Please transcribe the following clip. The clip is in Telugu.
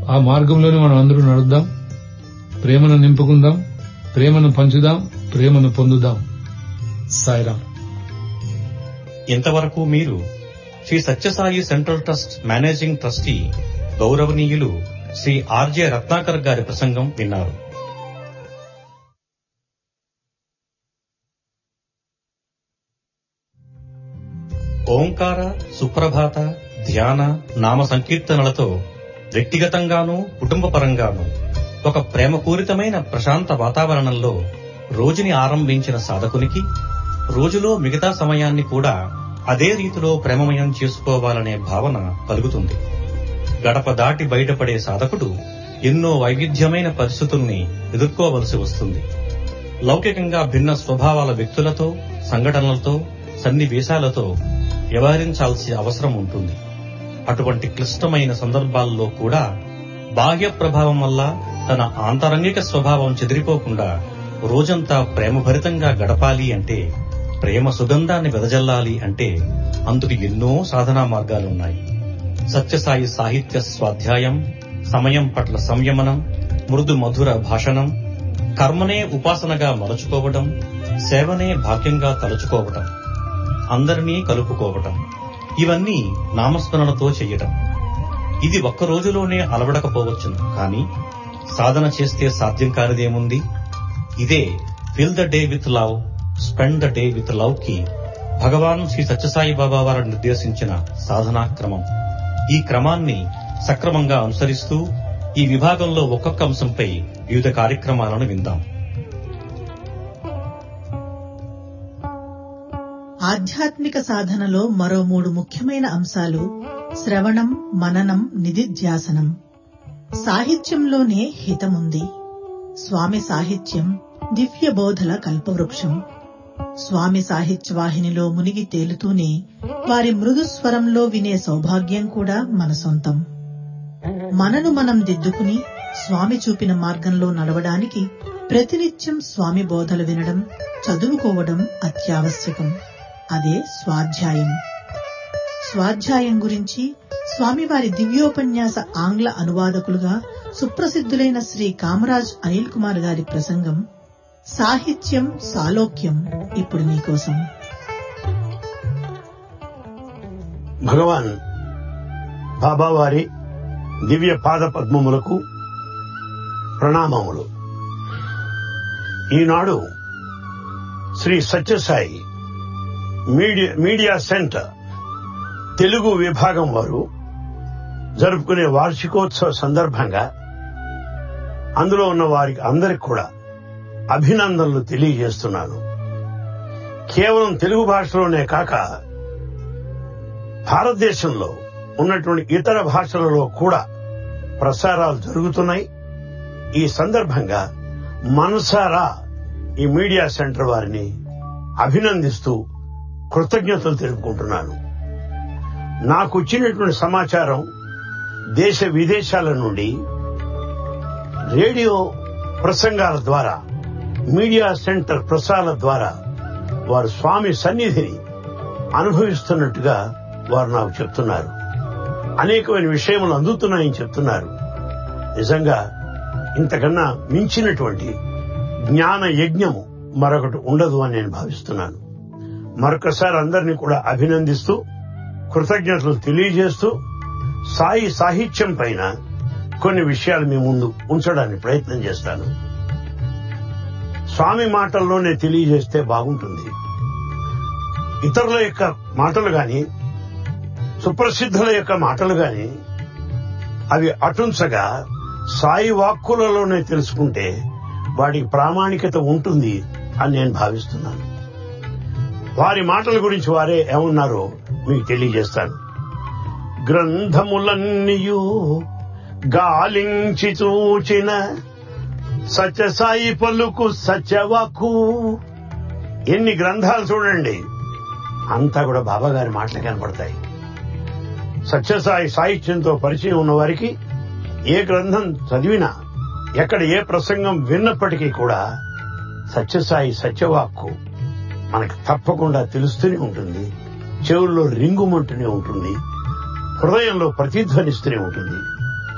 ఆ మార్గంలోనే మనం అందరూ నడుద్దాం ప్రేమను నింపుకుందాం ప్రేమను పంచుదాం ప్రేమను పొందుదాం సాయిరాం ఇంతవరకు మీరు Shri Sathya Sai central trust managing trustee గౌరవనీయులు శ్రీ ఆర్జే రత్నాకర్ గారి ప్రసంగం విన్నారు ఓంకార సుప్రభాత ధ్యాన నామ సంకీర్తనలతో వ్యక్తిగతంగానూ కుటుంబ పరంగానూ ఒక ప్రేమపూరితమైన ప్రశాంత వాతావరణంలో రోజుని ఆరంభించిన సాధకునికి రోజులో మిగతా సమయాన్ని కూడా అదే రీతిలో ప్రేమమయం చేసుకోవాలనే భావన కలుగుతుంది గడప దాటి బయటపడే సాధకుడు ఎన్నో వైవిధ్యమైన పరిస్థితుల్ని ఎదుర్కోవలసి వస్తుంది లౌకికంగా భిన్న స్వభావాల వ్యక్తులతో సంఘటనలతో సన్నివేశాలతో వ్యవహరించాల్సిన అవసరం ఉంటుంది అటువంటి క్లిష్టమైన సందర్భాల్లో కూడా బాహ్య ప్రభావం వల్ల తన ఆంతరంగిక స్వభావం చెదిరిపోకుండా రోజంతా ప్రేమభరితంగా గడపాలి అంటే ప్రేమ సుగంధాన్ని వెదజల్లాలి అంటే అందుకు ఎన్నో సాధనా మార్గాలున్నాయి సత్యసాయి సాహిత్య స్వాధ్యాయం సమయం పట్ల సంయమనం మృదు మధుర భాషణం కర్మనే ఉపాసనగా మలుచుకోవడం సేవనే భాగ్యంగా తలుచుకోవటం అందరినీ కలుపుకోవటం ఇవన్నీ నామస్మరణతో చెయ్యటం ఇది ఒక్క రోజులోనే అలవడకపోవచ్చును కానీ సాధన చేస్తే సాధ్యం కానిదేముంది ఇదే fill the day with love spend the day with love కి భగవాన్ శ్రీ సత్యసాయి బాబా వారు నిర్దేశించిన సాధనా క్రమం ఈ క్రమాన్ని సక్రమంగా అనుసరిస్తూ ఈ విభాగంలో ఒక్కొక్క అంశంపై వివిధ కార్యక్రమాలను విందాం ఆధ్యాత్మిక సాధనలో మరో మూడు ముఖ్యమైన అంశాలు శ్రవణం మననం నిధిధ్యాసనం సాహిత్యంలోనే హితముంది స్వామి సాహిత్యం దివ్య బోధల కల్పవృక్షం స్వామి సాహిత్య వాహినిలో మునిగి తేలుతూనే వారి మృదు స్వరంలో వినే సౌభాగ్యం కూడా మన సొంతం మనను మనం దిద్దుకుని స్వామి చూపిన మార్గంలో నడవడానికి ప్రతినిత్యం స్వామి బోధలు వినడం చదువుకోవడం అత్యావశ్యకం అదే స్వాధ్యాయం స్వాధ్యాయం గురించి స్వామివారి దివ్యోపన్యాస ఆంగ్ల అనువాదకులుగా సుప్రసిద్ధులైన శ్రీ కామరాజ్ అనిల్ కుమార్ గారి ప్రసంగం సాహిత్యం సాలోక్యం ఇప్పుడు మీకోసం భగవాన్ బాబావారి దివ్య పాద పద్మములకు ప్రణామములు ఈనాడు Shri Sathya Sai media media center Telugu విభాగం వారు జరుపుకునే వార్షికోత్సవ సందర్భంగా అందులో ఉన్న వారికి అందరికి కూడా అభినందనలు తెలియజేస్తున్నాను కేవలం తెలుగు భాషలోనే కాక భారతదేశంలో ఉన్నటువంటి ఇతర భాషలలో కూడా ప్రసారాలు జరుగుతున్నాయి ఈ సందర్భంగా మనసారా ఈ మీడియా సెంటర్ వారిని అభినందిస్తూ కృతజ్ఞతలు తెలుపుకుంటున్నాను నాకు వచ్చినటువంటి సమాచారం దేశ విదేశాల నుండి రేడియో ప్రసంగాల ద్వారా మీడియా సెంటర్ ప్రసారాల ద్వారా వారు స్వామి సన్నిధిని అనుభవిస్తున్నట్టుగా వారు నాకు చెప్తున్నారు అనేకమైన విషయములు అందుతున్నాయని చెప్తున్నారు నిజంగా ఇంతకన్నా మించినటువంటి జ్ఞాన యజ్ఞము మరొకటి ఉండదు అని నేను భావిస్తున్నాను మరొకసారి అందరినీ కూడా అభినందిస్తూ కృతజ్ఞతలు తెలియజేస్తూ సాయి సాహిత్యం పైన కొన్ని విషయాలు మీ ముందు ఉంచడానికి ప్రయత్నం చేస్తాను స్వామి మాటల్లోనే తెలియజేస్తే బాగుంటుంది ఇతరుల యొక్క మాటలు గాని సుప్రసిద్ధుల యొక్క మాటలు గాని అవి అటుంచగా సాయి వాక్కులలోనే తెలుసుకుంటే వాడికి ప్రామాణికత ఉంటుంది అని నేను భావిస్తున్నాను వారి మాటల గురించి వారే ఏమన్నారో మీకు తెలియజేస్తాను గ్రంథములన్నీయు గాలించి చూచిన సత్యసాయి పలుకు సత్యవాకు ఎన్ని గ్రంథాలు చూడండి అంతా కూడా బాబాగారి మాటలు కనపడతాయి సత్యసాయి సాహిత్యంతో పరిచయం ఉన్న వారికి ఏ గ్రంథం చదివినా ఎక్కడ ఏ ప్రసంగం విన్నప్పటికీ కూడా సత్యసాయి సత్యవాక్కు మనకు తప్పకుండా తెలుస్తూనే ఉంటుంది చెవుల్లో రింగుమంటూనే ఉంటుంది హృదయంలో ప్రతిధ్వనిస్తూనే ఉంటుంది